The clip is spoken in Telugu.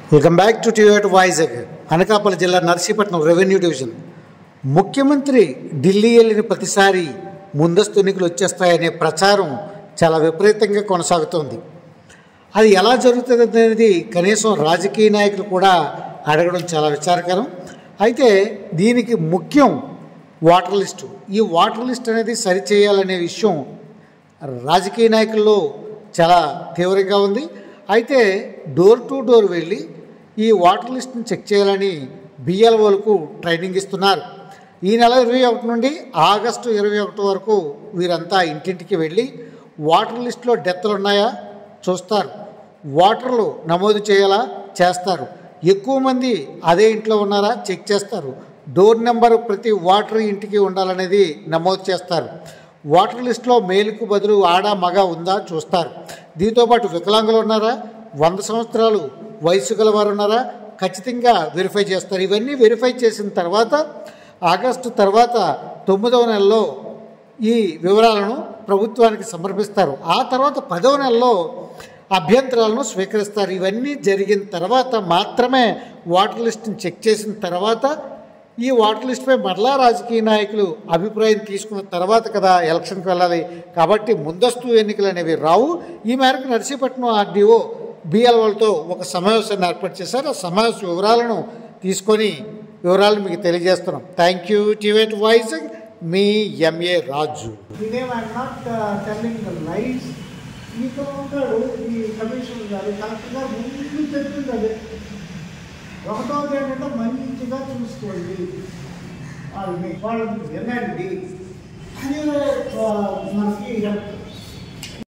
welcome back to TV eight Vizag Anakapalli జిల్లా నర్సీపట్నం రెవెన్యూ డివిజన్ ముఖ్యమంత్రి ఢిల్లీ వెళ్ళిన ప్రతిసారి ముందస్తు ఎన్నికలు వచ్చేస్తాయనే ప్రచారం చాలా విపరీతంగా కొనసాగుతోంది అది ఎలా జరుగుతుంది అనేది కనీసం రాజకీయ నాయకులు కూడా అడగడం చాలా విచారకరం అయితే దీనికి ముఖ్యం వాటర్ లిస్టు ఈ వాటర్ లిస్ట్ అనేది సరిచేయాలనే విషయం రాజకీయ నాయకుల్లో చాలా తీవ్రంగా ఉంది అయితే డోర్ టు డోర్ వెళ్ళి ఈ వాటర్ లిస్ట్ని చెక్ చేయాలని బిఎల్ఓలకు ట్రైనింగ్ ఇస్తున్నారు ఈ నెల ఇరవై ఒకటి నుండి ఆగస్టు ఇరవై ఒకటి వరకు వీరంతా ఇంటింటికి వెళ్ళి వాటర్ లిస్ట్లో డెత్లు ఉన్నాయా చూస్తారు వాటర్లు నమోదు చేయాలా చేస్తారు ఎక్కువ మంది అదే ఇంట్లో ఉన్నారా చెక్ చేస్తారు డోర్ నెంబర్ ప్రతి వాటర్ ఇంటికి ఉండాలనేది నమోదు చేస్తారు వాటర్ లిస్ట్లో మేలుకు బదులు ఆడ మగ ఉందా చూస్తారు దీంతోపాటు వికలాంగులు ఉన్నారా వంద సంవత్సరాలు వయసు గల వారు ఉన్నారా ఖచ్చితంగా వెరిఫై చేస్తారు ఇవన్నీ వెరిఫై చేసిన తర్వాత ఆగస్టు తర్వాత తొమ్మిదవ నెలలో ఈ వివరాలను ప్రభుత్వానికి సమర్పిస్తారు ఆ తర్వాత పదవ నెలలో అభ్యంతరాలను స్వీకరిస్తారు ఇవన్నీ జరిగిన తర్వాత మాత్రమే వాటర్ లిస్ట్ని చెక్ చేసిన తర్వాత ఈ వాటర్ లిస్ట్పై మరలా రాజకీయ నాయకులు అభిప్రాయం తీసుకున్న తర్వాత కదా ఎలక్షన్కి వెళ్ళాలి కాబట్టి ముందస్తు ఎన్నికలు అనేవి రావు ఈ మేరకు నర్సీపట్నం ఆర్డీఓ బిఎల్ఓలతో ఒక సమావేశాన్ని ఏర్పాటు చేశారు ఆ సమావేశ వివరాలను తీసుకొని వివరాలను మీకు తెలియజేస్తున్నాం థ్యాంక్ యూ టివేట్ వైజాగ్ మీ ఎంఏ రాజు ఇదేం I'm not telling the life మీతో ఉంటాడు ఈ కమిషన్ గారు కలెక్టర్ గారు ముందు చెప్పింది అదే ఒకటోది ఏంటంటే మంచిగా చూసుకోండి వాళ్ళని వాళ్ళని వినండి అని ఆ, మనకి